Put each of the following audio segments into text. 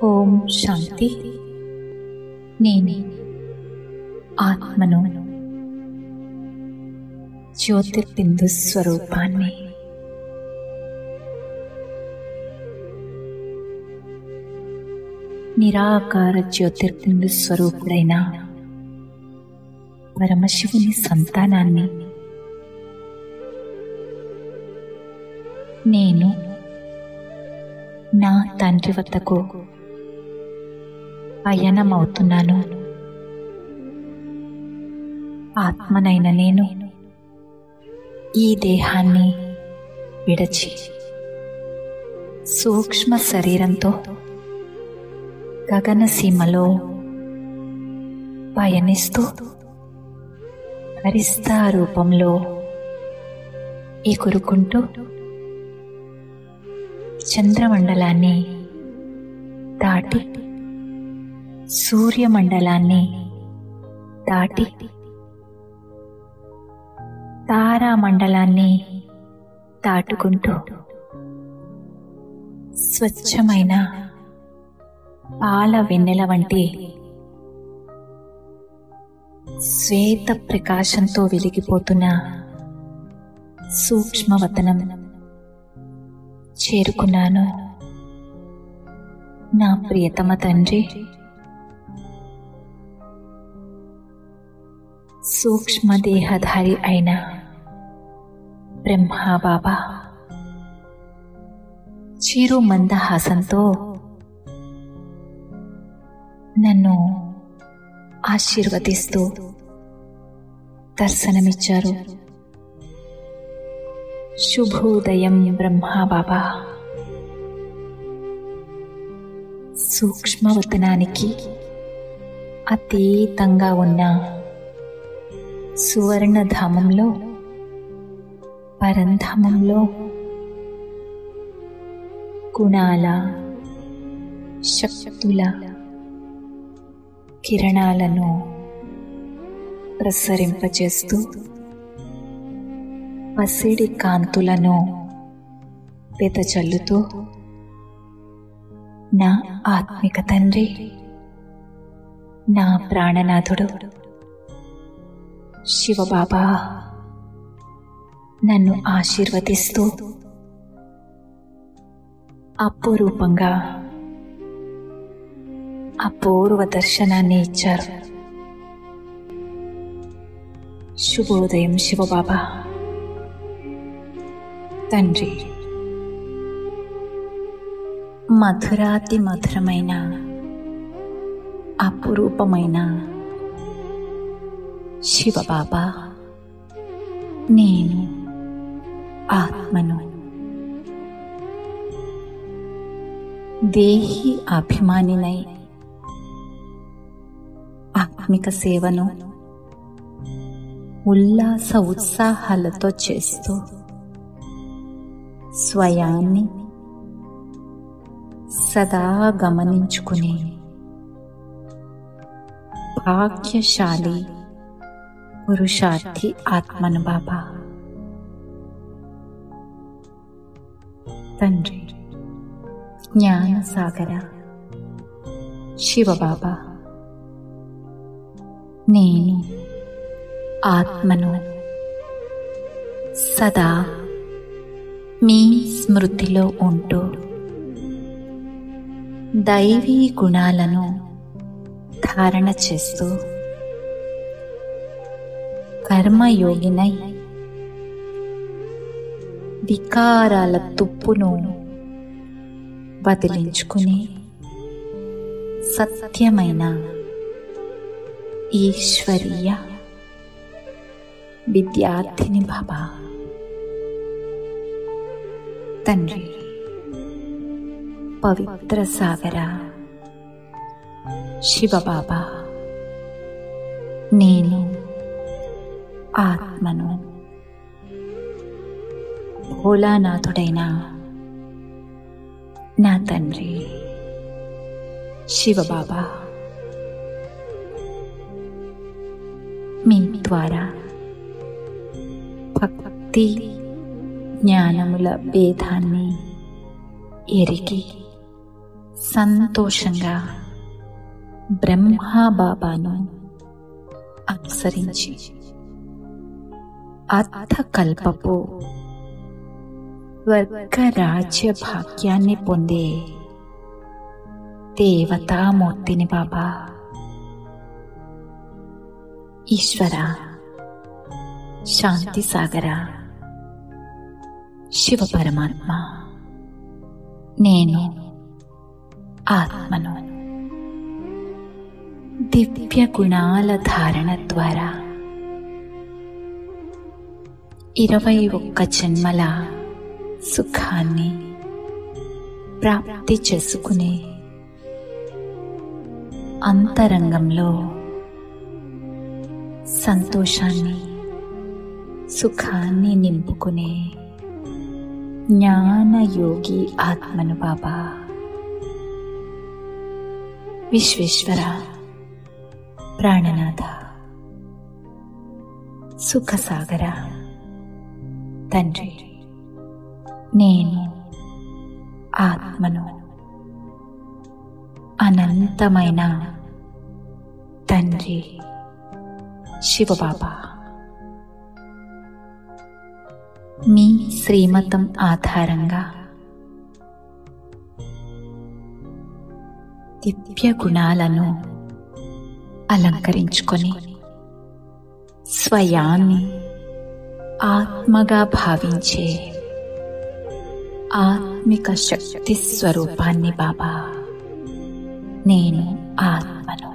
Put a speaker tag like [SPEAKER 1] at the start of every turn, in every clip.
[SPEAKER 1] ఓం శాంతి నేనే ఆత్మను జ్యోతిర్బిందు స్వరూపాన్ని నిరాకార జ్యోతిర్బిందు స్వరూపుడైన పరమశివుని సంతానాన్ని నేను నా తండ్రి వద్దకు పయనమవుతున్నాను ఆత్మనైన నేను ఈ దేహాన్ని విడచి సూక్ష్మ శరీరంతో గగనసీమలో పయనిస్తూ హరిస్తా రూపంలో ఎగురుకుంటూ చంద్రమండలాన్ని దాటి సూర్యమండలాన్ని దాటి తారామండలాన్ని దాటుకుంటూ స్వచ్ఛమైన పాల వెన్నెల వంటి శ్వేత ప్రకాశంతో వెలిగిపోతున్న సూక్ష్మవతనం చేరుకున్నాను నా ప్రియతమ తండ్రి సూక్ష్మదేహధారి అయిన బ్రహ్మా బాబా చిరు మందహాసంతో నన్ను ఆశీర్వదిస్తూ దర్శనమిచ్చారు శుభోదయం బ్రహ్మా బాబా సూక్ష్మవతనానికి అతీతంగా ఉన్న సువర్ణధామంలో పరంధామంలో గుణాల శక్తుల కిరణాలను ప్రసరింపచేస్తూ పసిడి కాంతులను వెదజల్లుతూ నా ఆత్మిక తండ్రి నా ప్రాణనాథుడు శివబాబా నన్ను ఆశీర్వదిస్తూ అపురూపంగా అపూర్వ దర్శనాన్ని ఇచ్చారు శుభోదయం శివబాబా తండ్రి మధురాతి మధురమైన అపురూపమైన శివబాబా నేను ఆత్మను దేహి అభిమానినై ఆత్మిక సేవను ఉల్లాస ఉత్సాహాలతో చేస్తూ స్వయాన్ని సదా గమనించుకుని భాగ్యశాలి పురుషార్థి ఆత్మను బాబా తండ్రి జ్ఞాన సాగర శివబాబా నేను ఆత్మను సదా మీ స్మృతిలో ఉంటూ దైవీ గుణాలను ధారణ చేస్తూ కర్మయోగినై వికారాల తుప్పును వదిలించుకుని సత్యమైన ఈశ్వరీయ విద్యార్థిని బాబా తండ్రి పవిత్ర సాగర శివబాబా నేను ఆత్మను భోలానాథుడైన నా తండ్రి శివబాబా మీ ద్వారా భక్తి జ్ఞానముల భేదాన్ని ఎరిగి సంతోషంగా బ్రహ్మా బాబాను అనుసరించి అర్థకల్పపు వర్గ రాజ్య భాగ్యాన్ని పొందే దేవతామూర్తిని బాబా ఈశ్వర శాంతి సాగర శివ పరమాత్మ నేను ఆత్మను దివ్య గుణాల ధారణ ద్వారా ఇరవై ఒక్క జన్మల సుఖాన్ని ప్రాప్తి చేసుకునే అంతరంగంలో సంతోషాన్ని సుఖాన్ని నింపుకునే జ్ఞానయోగి ఆత్మను బాబా విశ్వేశ్వర ప్రాణనాథ సుఖసాగర తండ్రి నేను ఆత్మను అనంతమైన తండ్రి శివబాబా మీ శ్రీమతం ఆధారంగా దివ్య గుణాలను అలంకరించుకొని స్వయాన్ని ఆత్మగా భావించే ఆత్మిక శక్తి స్వరూపాన్ని బాబా నేను ఆత్మను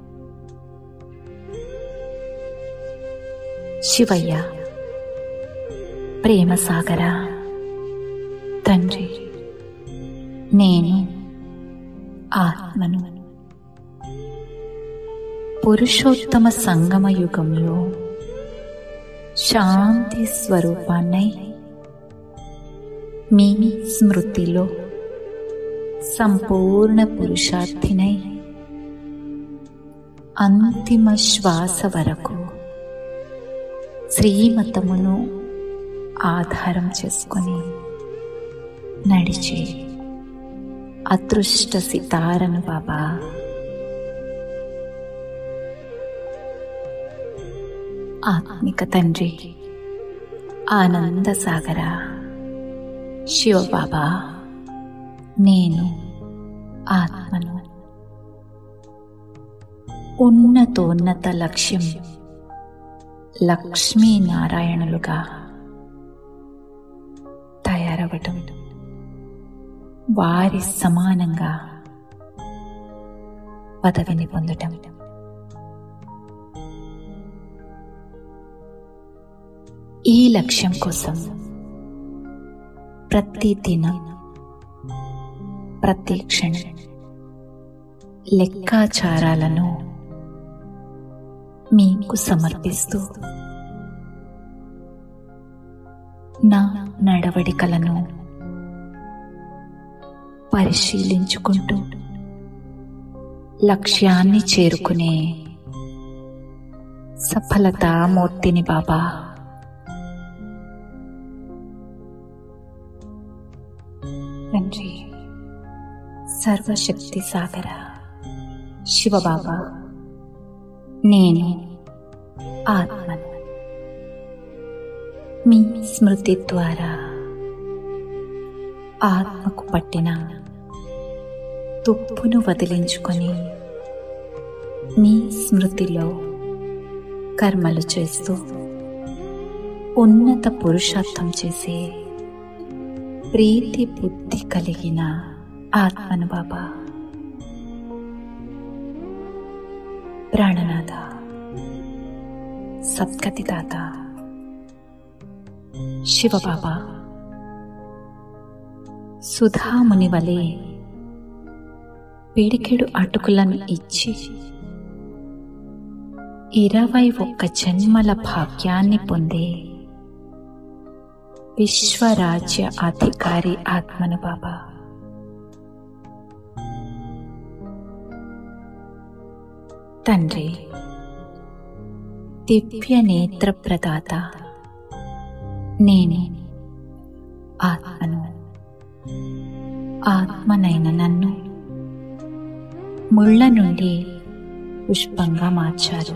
[SPEAKER 1] శివయ్య ప్రేమ సాగర తండ్రి నేను ఆత్మను పురుషోత్తమ సంగమ యుగంలో శాంతి స్వరూపాన్నై మీ స్మృతిలో సంపూర్ణ పురుషార్థినై అంతిమ శ్వాస వరకు శ్రీమతమును ఆధారం చేసుకొని నడిచే అదృష్ట సితారను బాబా ఆత్మిక తండ్రి ఆనంద సాగర శివబాబా నేను ఆత్మను ఉన్నతోన్నత లక్ష్యం లక్ష్మీనారాయణులుగా తయారవటం వారి సమానంగా పదవిని పొందటం ఈ లక్ష్యం కోసం ప్రతి దినం ప్రతి క్షణం లెక్కాచారాలను మీకు సమర్పిస్తూ నా నడవడికలను పరిశీలించుకుంటూ లక్ష్యాన్ని చేరుకునే సఫలతామూర్తిని బాబా తండ్రి సర్వశక్తి సాగర శివబాబా నేను ఆత్మను మీ స్మృతి ద్వారా ఆత్మకు పట్టిన తుప్పును వదిలించుకొని మీ స్మృతిలో కర్మలు చేస్తూ ఉన్నత పురుషార్థం చేసే ప్రీతి బుద్ధి కలిగిన ఆత్మను బాబా ప్రాణనాథ సద్గతిదాత శివబాబా సుధాముని వలె పిడికెడు అటుకులను ఇచ్చి ఇరవై ఒక్క జన్మల భాగ్యాన్ని పొందే విశ్వరాజ్య అధికారి ఆత్మను బాబా తండ్రి దివ్య నేత్ర ప్రదాత నేనే ఆత్మను ఆత్మనైన నన్ను ముళ్ళ నుండి పుష్పంగా మార్చారు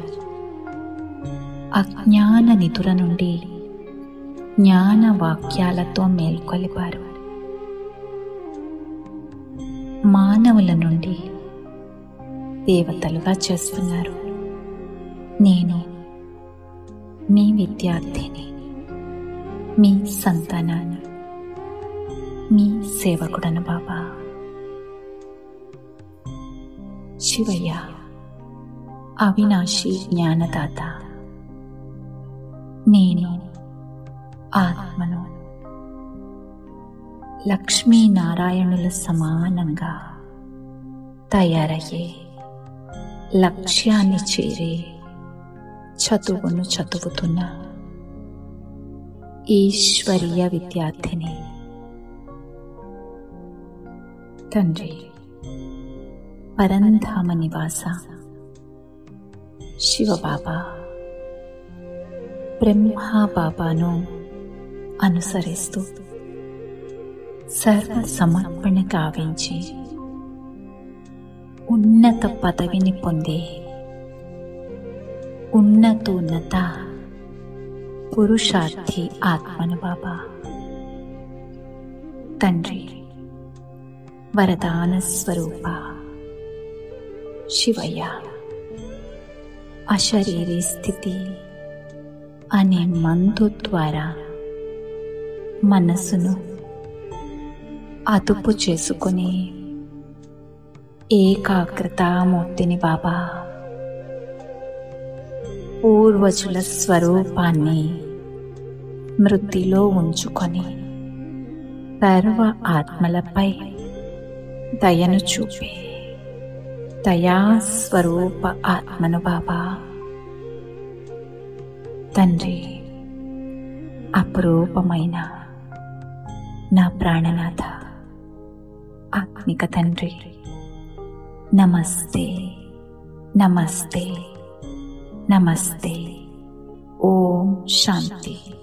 [SPEAKER 1] అజ్ఞాన నిధుల నుండి జ్ఞాన వాక్యాలతో మేల్కొలిపారు మానవుల నుండి దేవతలుగా చేస్తున్నారు నేను మీ విద్యార్థిని మీ సంతానాన్ని మీ సేవకుడను బాబా శివయ్య అవినాశి జ్ఞానదాత నేను ఆత్మను లక్ష్మీనారాయణుల సమానంగా తయారయ్యే లక్ష్యాన్ని చేరే చదువును చదువుతున్న ఈశ్వరీయ విద్యార్థిని తండ్రి పరంధామ నివాస శివబాబా బ్రహ్మా బాబాను అనుసరిస్తూ సర్వ సమర్పణ గావించి ఉన్నత పదవిని పొందే ఉన్నతోన్నత పురుషార్థి ఆత్మను బాబా తండ్రి వరదాన స్వరూప శివయ్య అశరీరీ స్థితి అనే మందు ద్వారా మనస్సును అదుపు చేసుకుని ఏకాగ్రతామూర్తిని బాబా పూర్వజుల స్వరూపాన్ని మృతిలో ఉంచుకొని సర్వ ఆత్మలపై దయను చూపే దయాస్వరూప ఆత్మను బాబా తండ్రి అపురూపమైన నా ప్రాణనాథ ఆత్మిక తండ్రి నమస్తే నమస్తే నమస్తే ఓం శాంతి